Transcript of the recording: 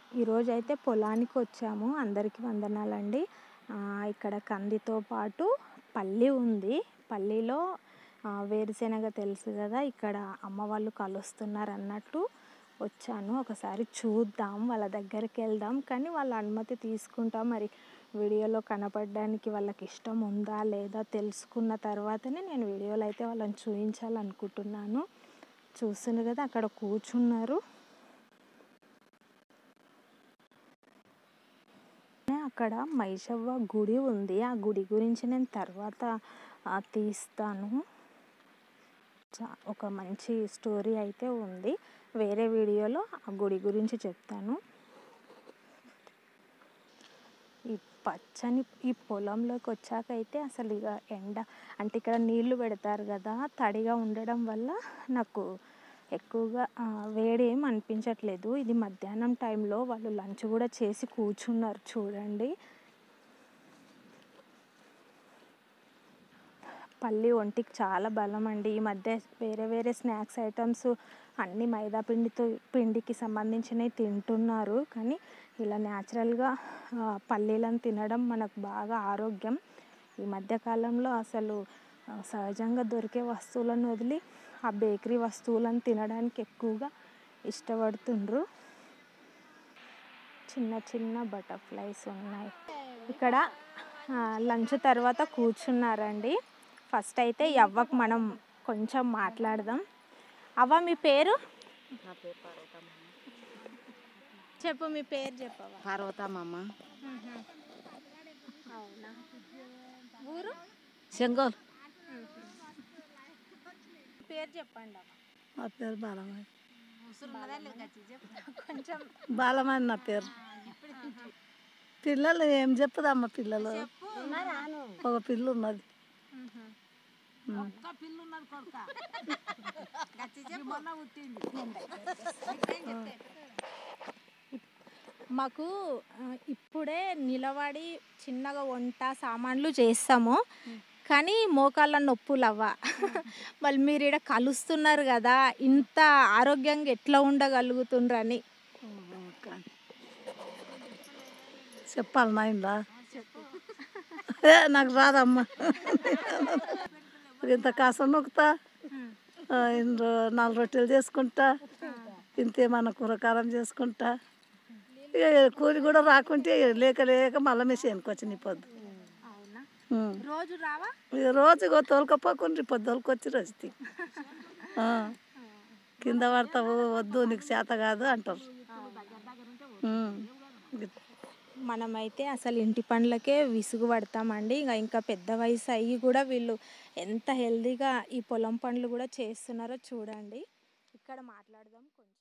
ఈరోజు అయితే పొలానికి వచ్చాము అందరికీ వందనాలండి ఆ, ఇక్కడ కందితో పాటు పల్లి ఉంది పల్లిలో ఆ, వేరుశెనగ తెలుసు కదా ఇక్కడ అమ్మ వాళ్ళు కలుస్తున్నారు అన్నట్టు వచ్చాను ఒకసారి చూద్దాం వాళ్ళ దగ్గరికి వెళ్దాం కానీ వాళ్ళ అనుమతి తీసుకుంటాం మరి వీడియోలో కనపడడానికి వాళ్ళకి ఇష్టం ఉందా లేదా తెలుసుకున్న తర్వాతనే నేను వీడియోలో అయితే వాళ్ళని చూపించాలనుకుంటున్నాను చూస్తున్నారు కదా అక్కడ కూర్చున్నారు అక్కడ మైసవ్వ గుడి ఉంది ఆ గుడి గురించి నేను తర్వాత ఆ, తీస్తాను చా- ఒక మంచి స్టోరీ అయితే ఉంది వేరే వీడియోలో ఆ గుడి గురించి చెప్తాను ఈ పచ్చని ఈ పొలంలోకి వచ్చాక అయితే అసలు ఇక ఎండ అంటే ఇక్కడ నీళ్లు పెడతారు కదా తడిగా ఉండడం వల్ల నాకు ఎక్కువగా ఆ, వేడి ఏం అనిపించట్లేదు ఇది మధ్యాహ్నం టైంలో వాళ్ళు లంచ్ కూడా చేసి కూర్చున్నారు చూడండి పల్లి ఒంటికి చాలా బలం అండి ఈ మధ్య వేరే వేరే స్నాక్స్ ఐటమ్స్ అన్ని మైదా పిండితో పిండికి సంబంధించినవి తింటున్నారు కానీ ఇలా న్యాచురల్గా పల్లీలను తినడం మనకు బాగా ఆరోగ్యం ఈ మధ్య కాలంలో అసలు ఆ, సహజంగా దొరికే వస్తువులను వదిలి ఆ బేకరీ వస్తువులను తినడానికి ఎక్కువగా ఇష్టపడుతుండ్రు చిన్న చిన్న బటర్ఫ్లైస్ ఉన్నాయి ఇక్కడ లంచ్ తర్వాత కూర్చున్నారండి ఫస్ట్ అయితే ఈ అవ్వకు మనం కొంచెం మాట్లాడదాం అవ్వ మీ పేరు నా పేరు పార్వతమ్మ చెప్పు మీ పేరు చెప్పవా పార్వతమ్మ అవునా ఊరు చెంగోల్ పేరు చెప్పండి అవ్వ. నా పేరు బాలమణి కొంచెం బాలమణి నా పేరు పిల్లలు ఏం చెప్పదమ్మ పిల్లలు ఒక పిల్ల ఉన్నది ఉమ్. మాకు ఆ, ఇప్పుడే నిలబడి చిన్నగా వంట సామాన్లు చేస్తాము కానీ మోకాళ్ళ నొప్పులు అవ్వ మళ్ళీ మీరు ఇక్కడ కలుస్తున్నారు కదా ఇంత ఆరోగ్యంగా ఎట్లా ఉండగలుగుతుండ్రని కానీ. చెప్పాలి నా ఇందా ఏ నాకు రాదమ్మా ఇంత కాసం నొక్కుతా ఆ, ఇంత నాలుగు రొట్టెలు చేసుకుంటా ఇంత ఏమన్నా కూరకారం చేసుకుంటా ఇక కూలి కూడా రాకుంటే లేక లేక మళ్ళీ మిషన్కి వచ్చి నీ పొద్దు అవునా ఉమ్. రోజు రావా ఇక రోజు ఇగో తోలుకపోకుండా పొద్దు తోలుకొచ్చి రస్తి కింద పడతావు వద్దు నీకు చేత కాదు అంటారు ఉమ్. మనమైతే అసలు ఇంటి పనులకే విసుగు పడతామండి ఇంకా ఇంకా పెద్ద వయసు అయ్యి కూడా వీళ్ళు ఎంత హెల్దీగా ఈ పొలం పనులు కూడా చేస్తున్నారో చూడండి ఇక్కడ మాట్లాడదాం కొంచెం